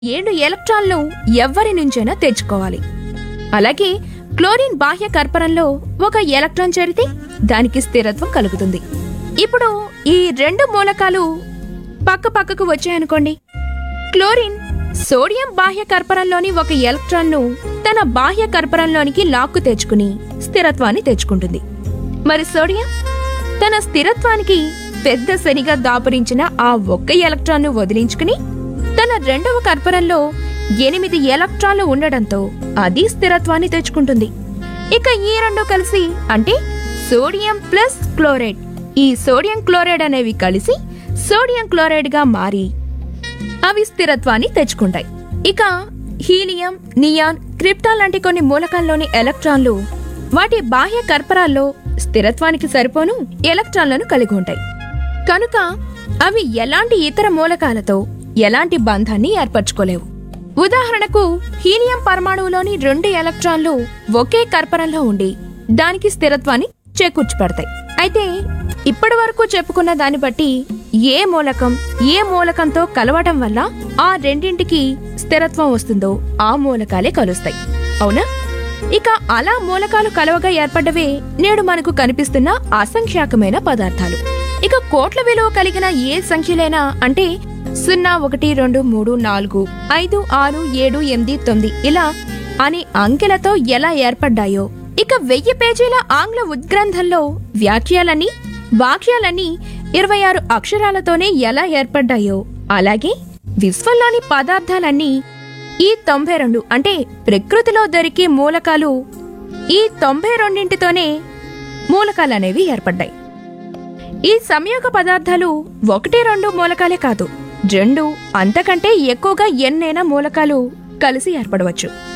ఏడు ఎలక్ట్రాన్లు ఎవ్వరి నుంచైనా తెచ్చుకోవాలి అలాగే క్లోరిన్ బాహ్య కర్పరంలో ఒక ఎలక్ట్రాన్ చేరితే దానికి స్థిరత్వం కలుగుతుంది ఇప్పుడు ఈ రెండు మూలకాలు పక్క పక్కకు వచ్చాయనుకోండి క్లోరిన్ సోడియం బాహ్య కర్పరంలోని ఒక ఎలక్ట్రాన్ను తన బాహ్య కర్పరంలోనికి లాక్కు తెచ్చుకుని స్థిరత్వాన్ని తెచ్చుకుంటుంది మరి సోడియం తన స్థిరత్వానికి పెద్ద శనిగా దాపురించిన ఆ ఒక్క ఎలక్ట్రాన్ను వదిలించుకుని తన రెండవ కర్పరంలో ఎనిమిది ఎలక్ట్రాన్లు ఉండడంతో అది స్థిరత్వాన్ని తెచ్చుకుంటుంది ఇక ఈ రెండు కలిసి అంటే సోడియం ప్లస్ క్లోరైడ్ ఈ సోడియం క్లోరైడ్ అనేవి కలిసి సోడియం క్లోరైడ్ గా మారి అవి స్థిరత్వాన్ని తెచ్చుకుంటాయి ఇక హీలియం నియాన్ క్రిప్టాన్ లాంటి కొన్ని మూలకాల్లోని ఎలక్ట్రాన్లు వాటి బాహ్య కర్పరాల్లో స్థిరత్వానికి సరిపోను ఎలక్ట్రాన్లను కలిగి ఉంటాయి కనుక అవి ఎలాంటి ఇతర మూలకాలతో ఎలాంటి బంధాన్ని ఏర్పరచుకోలేవు ఉదాహరణకు హీలియం పరమాణువులోని రెండు ఎలక్ట్రాన్లు ఒకే కర్పరంలో ఉండి దానికి స్థిరత్వాన్ని చేకూర్చిపెడతాయి అయితే ఇప్పటి వరకు చెప్పుకున్న దాన్ని బట్టి ఏ మూలకం ఏ మూలకంతో కలవటం వల్ల ఆ రెండింటికి స్థిరత్వం వస్తుందో ఆ మూలకాలే కలుస్తాయి అవునా ఇక అలా మూలకాలు కలవగా ఏర్పడ్డవే నేడు మనకు కనిపిస్తున్న అసంఖ్యాకమైన పదార్థాలు ఇక కోట్ల విలువ కలిగిన ఏ సంఖ్యలైనా అంటే సున్నా ఒకటి రెండు మూడు నాలుగు ఐదు ఆరు ఏడు ఎనిమిది తొమ్మిది ఇలా అనే అంకెలతో ఎలా ఏర్పడ్డాయో ఇక వెయ్యి పేజీల ఆంగ్ల ఉద్గ్రంథంలో వ్యాఖ్యలన్నీ వాక్యాలన్నీ ఇరవై ఆరు అక్షరాలతోనే ఎలా ఏర్పడ్డాయో అలాగే విశ్వంలోని పదార్థాలన్నీ ఈ తొంభై రెండు అంటే ప్రకృతిలో దొరికే మూలకాలు ఈ తొంభై రెండింటితోనే మూలకాలనేవి ఏర్పడ్డాయి ఈ సంయోగ పదార్థాలు ఒకటి రెండు మూలకాలే కాదు రెండు అంతకంటే ఎక్కువగా ఎన్నైనా మూలకాలు కలిసి ఏర్పడవచ్చు